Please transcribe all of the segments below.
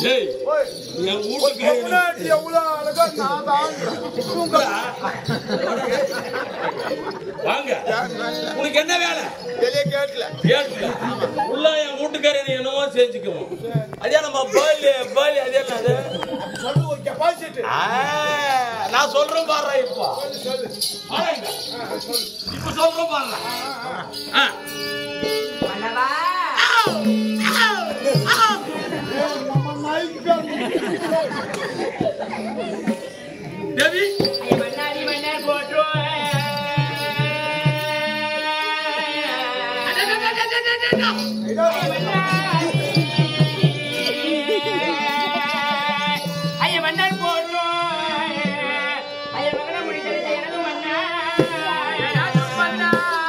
டேய் ஓய், என் ஒரு வீட்டுக்கு பொம்னாட்டி எவ்வளவு அழகா நான் தான் வாங்க உனக்கு என்ன வேலை வெளியே கேட்கல கேட்கல உள்ள என் வீட்டுக்காரர் என்னவோ செஞ்சுக்குவோம் அதே நம்ம பேலி பேலி அதே என்னது சொல்லு ஒரு கெப்பாசிட்டி ஆ, நான் சொல்றேன் பாரு இப்போ சொல்லு ஆராய்ங்க. இப்ப சொல்றேன் பாரு ஆ. மன்னவா நம்ம நாய்க்கு தேவி ஐய மன்னாடி மன்னர் போற்றுவேன் ஐய மன்னர் போற்றுவேன் ஐய மகன முடித்தது எனது மன்னா மன்னா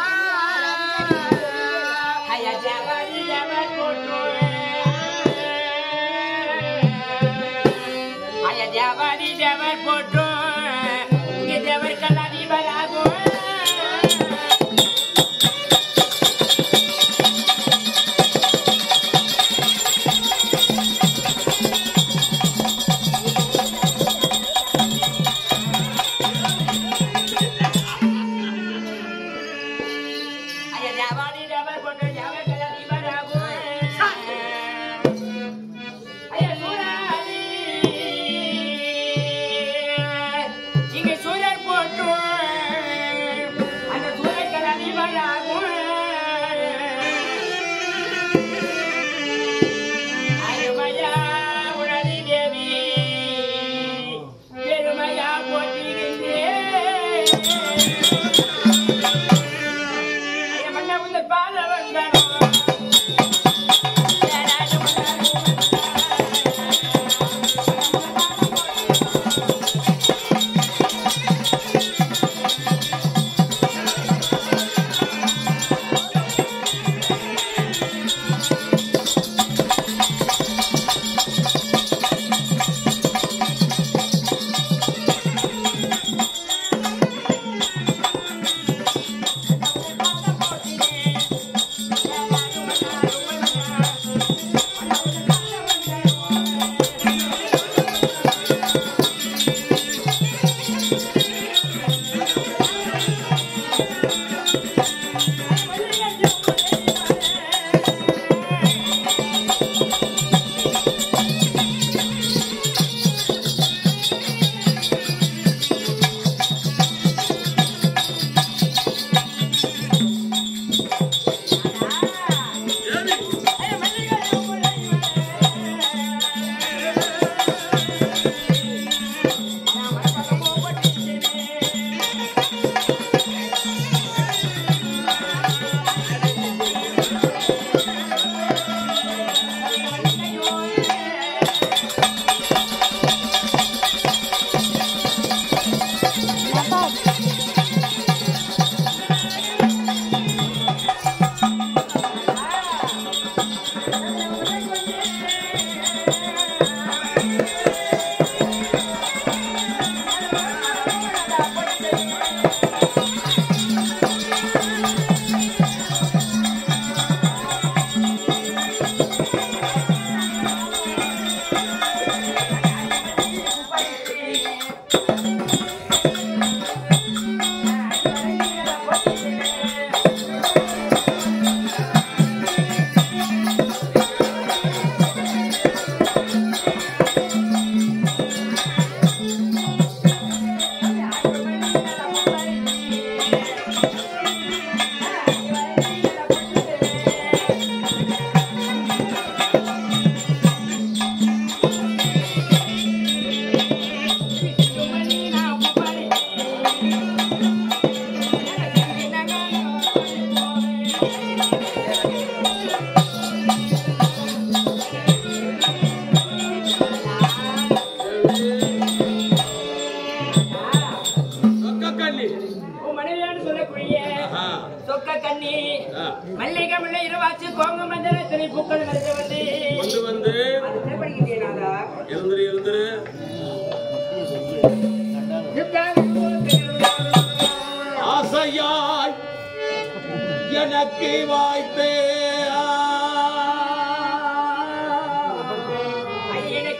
ஐய ஜாவாதி ஜாவாத் போற்றுவேன் ஐய ஜாவாதி ஜாவாத் போற்றுவேன் இங்கே தேவர் கல்லாதி பராகும் ஐயா ஜாவாடி ஜாவார் போட்டு ஜாவார் கல்லாதி பராகும் ஐயா சூராதி இங்கே சூரர் போட்டு அந்த சூரர் கல்லாதி பராகும் அருமையா உடனே தேவி பெருமையா போட்டிருந்தேன் ஐயா மன்னா உந்த பால வந்தானோ சொக்க கண்ணி உன் மனைவியான்னு சொல்லக்கூடிய ஆ. சொக்க கண்ணி ஆ. மல்லிகை முல்லை இருவாச்சு கோங்க மஞ்சள் இத்தனை பூக்கள் மறைஞ்ச வந்து கொண்டு வந்து அது என்ன படிக்கிட்டேனாதா இருந்துரு இருந்துரு ஆசையாய் எனக்கு வாய்ப்பே ஐயனை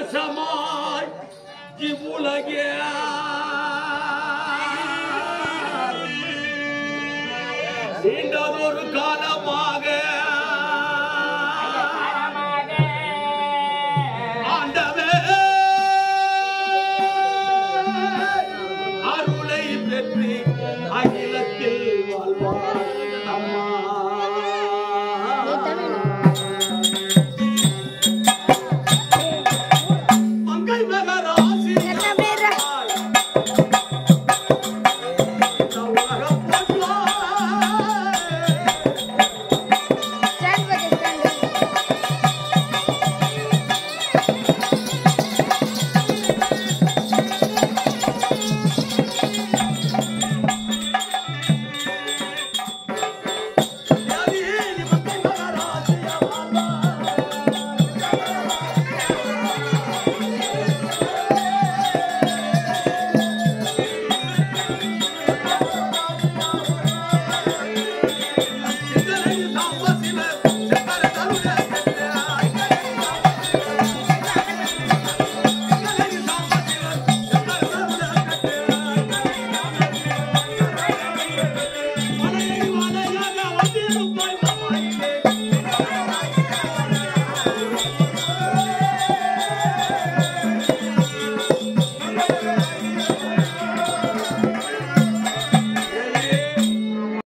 தேசமாய் இவ்வுலகே நீண்டதொரு காலம்